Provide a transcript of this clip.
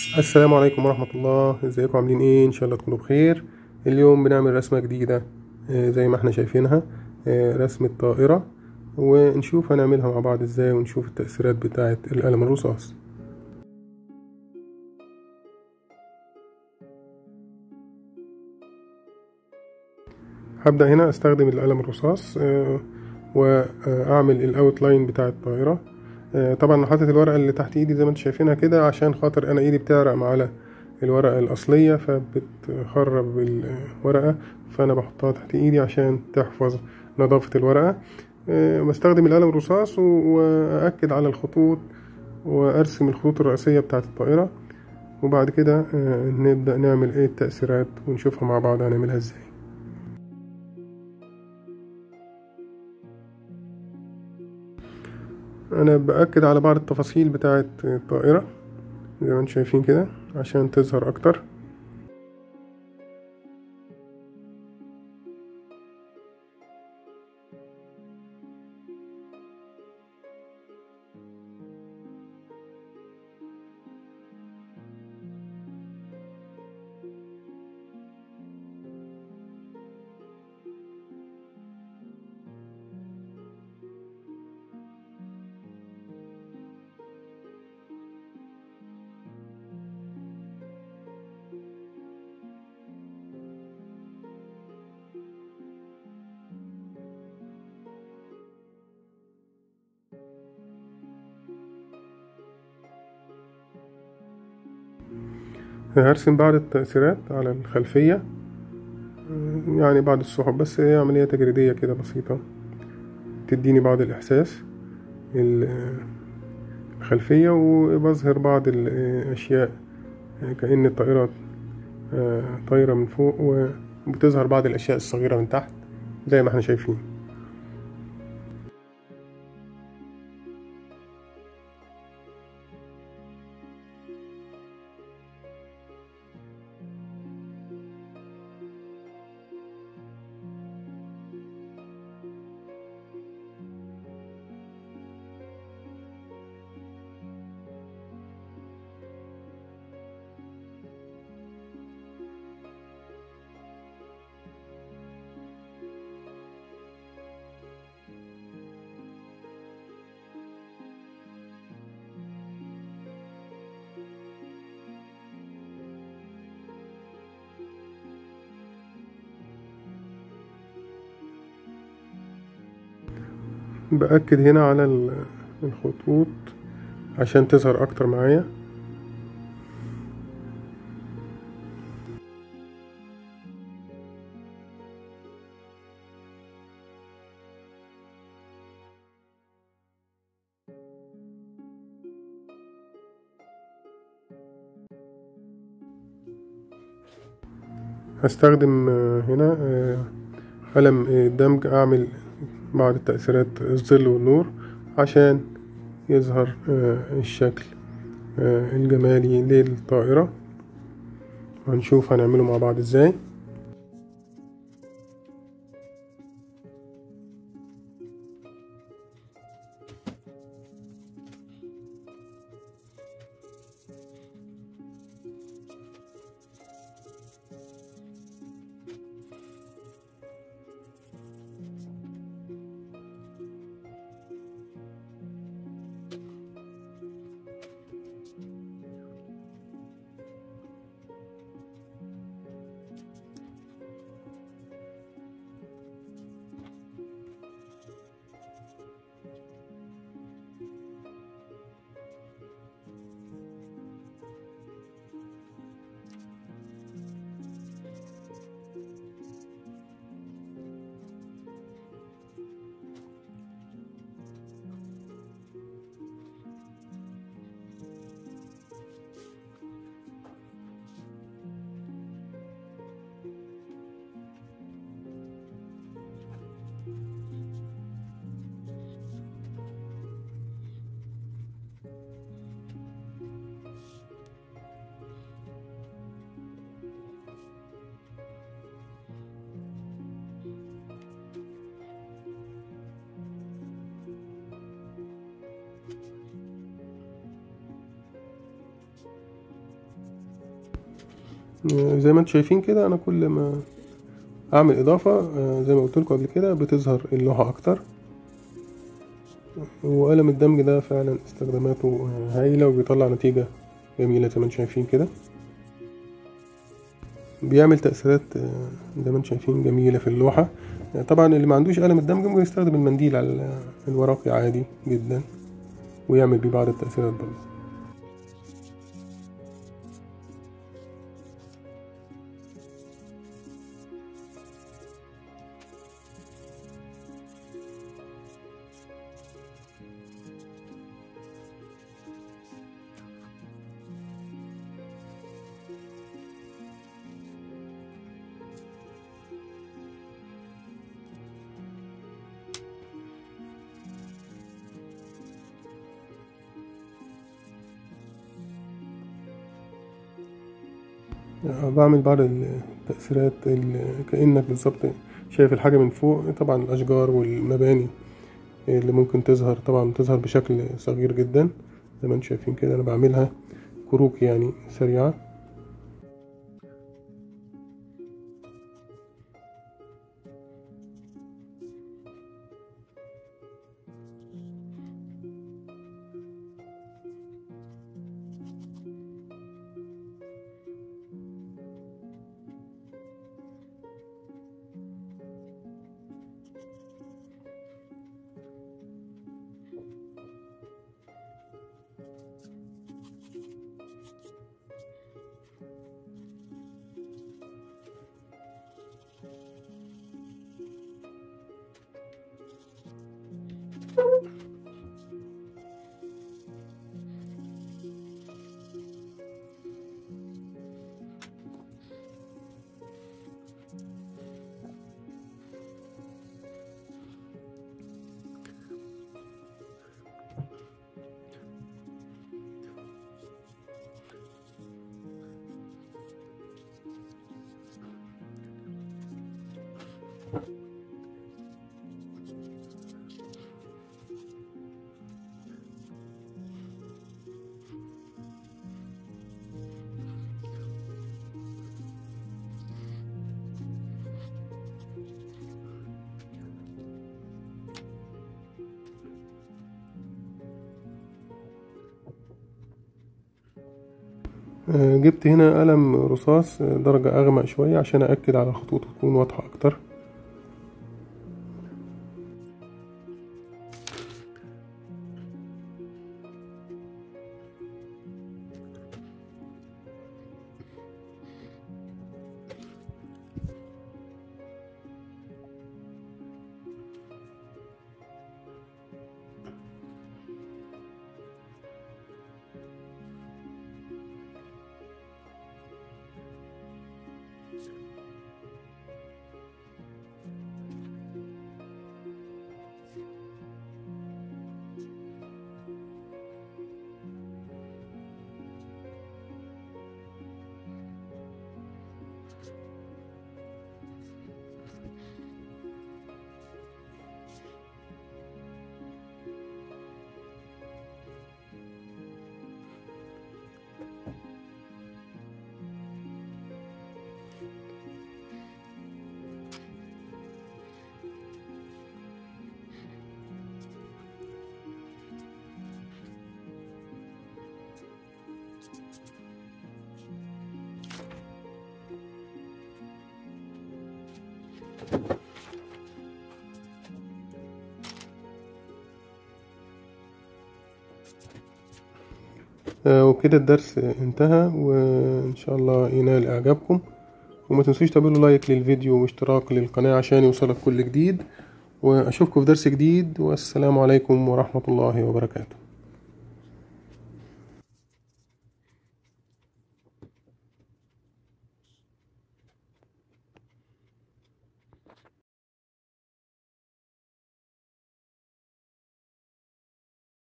السلام عليكم ورحمة الله ازيكم عاملين ايه ان شاء الله تكونوا بخير اليوم بنعمل رسمة جديدة آه، زي ما احنا شايفينها آه، رسمة طائرة ونشوف هنعملها مع بعض ازاي ونشوف التأثيرات بتاعة القلم الرصاص هبدأ هنا استخدم القلم الرصاص آه، واعمل الاوتلاين بتاع الطائرة آه، طبعا انا حاطط الورقة اللي تحت ايدي زي ما انتم شايفينها كده عشان خاطر انا ايدي بتعرق على الورقة الأصلية فبتخرب الورقة فأنا بحطها تحت إيدي عشان تحفظ نظافة الورقة آه، بستخدم القلم الرصاص وأأكد على الخطوط وأرسم الخطوط الرئيسية بتاعة الطائرة وبعد كده آه، نبدأ نعمل ايه التأثيرات ونشوفها مع بعض هنعملها ازاي أنا بأكد على بعض التفاصيل بتاعة الطائرة زي ما انتم شايفين كده عشان تظهر اكتر هرسم بعض التأثيرات على الخلفية يعني بعض السحب بس هي عملية تجريدية كده بسيطة تديني بعض الإحساس الخلفية وبظهر بعض الأشياء كأن الطائرة طايرة من فوق وبتظهر بعض الأشياء الصغيرة من تحت زي ما احنا شايفين بأكد هنا على الخطوط عشان تظهر أكتر معايا هستخدم هنا قلم دمج أعمل بعض التأثيرات الظل والنور عشان يظهر الشكل الجمالي للطائرة هنشوف هنعمله مع بعض ازاي آه، زي ما انتم شايفين كده انا كل ما اعمل اضافة آه، زي ما قلت لكم قبل كده بتظهر اللوحة اكتر وقلم الدمج ده فعلا استخداماته آه، هايلة وبيطلع نتيجة جميلة زي ما انتم شايفين كده بيعمل تأثيرات آه، زي ما انتم شايفين جميلة في اللوحة آه، طبعا اللي ما عندوش قلم الدمج ممكن يستخدم المنديل على الورقي عادي جدا ويعمل بيه بعض التأثيرات برضه آه، بعمل بعض التأثيرات ال- كأنك بالظبط شايف الحاجة من فوق طبعا الأشجار والمباني اللي ممكن تظهر طبعا تظهر بشكل صغير جدا زي ما انتم شايفين كده أنا بعملها كروك يعني سريعة آه، جبت هنا قلم رصاص آه، درجة أغمق شوية عشان أأكد على الخطوط تكون واضحة أكتر آه، وكده الدرس انتهى وإن شاء الله ينال إعجابكم وما تنسوش تعملوا لايك للفيديو واشتراك للقناة عشان يوصلك كل جديد وأشوفكم في درس جديد والسلام عليكم ورحمة الله وبركاته